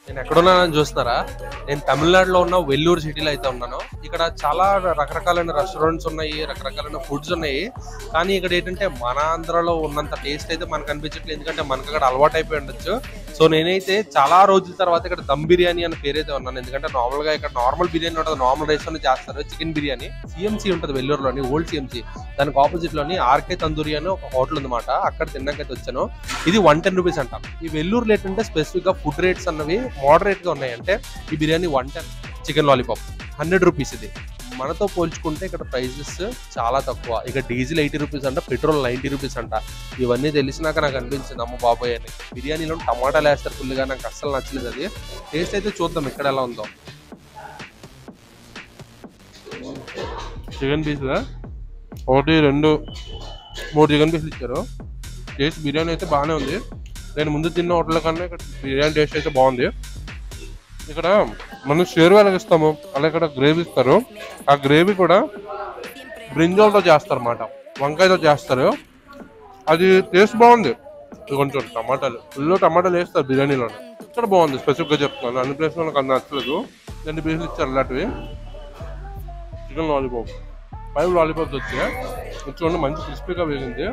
నేను ఎక్కడున్నానని చూస్తున్నారా నేను తమిళనాడులో ఉన్న వెల్లూరు సిటీలో అయితే ఉన్నాను ఇక్కడ చాలా రకరకాలైన రెస్టారెంట్స్ ఉన్నాయి రకరకాలైన ఫుడ్స్ ఉన్నాయి కానీ ఇక్కడ ఏంటంటే మన ఆంధ్రలో ఉన్నంత టేస్ట్ అయితే మనకు అనిపించట్లేదు ఎందుకంటే మనకు అక్కడ అలవాటు అయిపోయి ఉండొచ్చు సో నేనైతే చాలా రోజుల తర్వాత ఇక్కడ దమ్ బిర్యానీ అనే పేరైతే ఉన్నాను ఎందుకంటే నార్మల్ గా ఇక్కడ నార్మల్ బిర్యానీ ఉంటుంది నార్మల్ రైస్ లోనే చేస్తారు చికెన్ బిర్యానీ సిఎంసి ఉంటుంది వెల్లూరులోని ఓల్డ్ సిఎంసి దానికి ఆపోజిట్ లోని ఆర్కే తందూరి అని ఒక హోటల్ ఉందన్నమాట అక్కడ తిన్నాకైతే వచ్చాను ఇది వన్ టెన్ రూపీస్ అంట ఈ వెల్లూరులో ఏంటంటే స్పెసిఫిక్ గా ఫుడ్ రేట్స్ అన్నవి మోడరేట్ గా ఉన్నాయి అంటే ఈ biryani one ten chicken lollipop hundred rupees ఇది మనతో పోల్చుకుంటే ఇక్కడ ప్రైజెస్ చాలా తక్కువ ఇక డీజిల్ ఎయిటీ రూపీస్ అంట పెట్రోల్ నైంటీ రూపీస్ అంట ఇవన్నీ తెలిసినాక నాకు అనిపించింది అమ్మ బాబాయ్ అని బిర్యానీలో టమాటాలు వేస్తారు ఫుల్గా నాకు అస్సలు నచ్చలేదు అది టేస్ట్ అయితే చూద్దాం ఇక్కడ ఎలా ఉందో చికెన్ పీస్ ఒకటి రెండు మూడు చికెన్ పీసులు ఇచ్చారు టేస్ట్ బిర్యానీ అయితే బాగానే ఉంది నేను ముందు తిన్న హోటల్ కన్నా ఇక్కడ బిర్యానీ టేస్ట్ అయితే బాగుంది ఇక్కడ మనం షేర్వాలకు ఇస్తాము అలా ఇక్కడ గ్రేవీ ఇస్తారు ఆ గ్రేవీ కూడా బ్రింజాల్తో చేస్తారు అన్నమాట వంకాయతో చేస్తారు అది టేస్ట్ బాగుంది ఇది కొంచెం టమాటాలు ఫుల్ టమాటాలు వేస్తారు బిర్యానీలో ఇక్కడ బాగుంది స్పెసిఫిక్గా చెప్తున్నాను అన్ని ప్లేస్లో నాకు అంత నచ్చలేదు రెండు పీసులు ఇచ్చారు అలాంటివి చికెన్ లాలీపాప్ ఫైవ్ లాలీపాప్స్ వచ్చాయి ఇది చూడండి మంచి క్రిస్పీగా వేసింది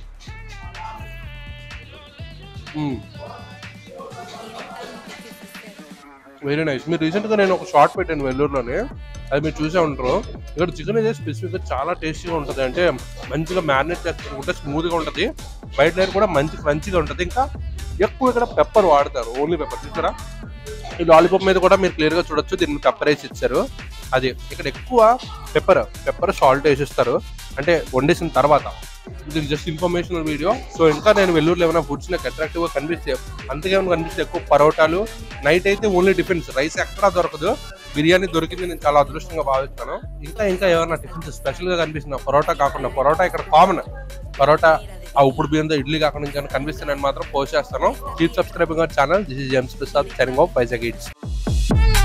వెరీ నైస్ మీరు రీసెంట్ గా నేను ఒక షార్ట్ పెట్టాను వెల్లూరులోనే అది మీరు చూసే ఉంటారు ఇక్కడ చికెన్ అయితే స్పెసిఫిక్ గా చాలా టేస్టీగా ఉంటుంది అంటే మంచిగా మ్యారినేట్ చేసుకుంటే స్మూత్ గా ఉంటుంది బయట లేయర్ కూడా మంచి క్రంచిగా ఉంటుంది ఇంకా ఎక్కువ ఇక్కడ పెప్పర్ వాడతారు ఓన్లీ పెప్పర్ చూసారా ఈ లాలీపాప్ మీద కూడా మీరు క్లియర్ గా చూడొచ్చు దీన్ని పెప్పర్ వేసి ఇచ్చారు అది ఇక్కడ ఎక్కువ పెప్పర్ పెప్పర్ సాల్ట్ వేసిస్తారు అంటే వండేసిన తర్వాత ఇది జస్ట్ ఇన్ఫర్మేషనల్ వీడియో సో ఇంకా నేను వెల్లూరులో ఏమైనా ఫుడ్స్ నాకు అట్రాక్టివ్ గా కనిపిస్తే అంతకేమైనా కనిపిస్తే ఎక్కువ పరోటాలు నైట్ అయితే ఓన్లీ టిఫిన్స్ రైస్ ఎక్కడా దొరకదు బిర్యానీ దొరికింది నేను చాలా అదృష్టంగా భావిస్తాను ఇంకా ఇంకా ఏమైనా టిఫిన్స్ స్పెషల్ గా కనిపిస్తున్నా పరోటా కాకుండా పరోటా ఇక్కడ కామన్ పరోటా ఆ ఉప్పుడు బియ్యంతో ఇడ్లీ కాకుండా ఇంకా కనిపిస్తే నేను మాత్రం పోస్ట్ చేస్తాను keep subscribing our channel this is James Prasad signing off Vizag it's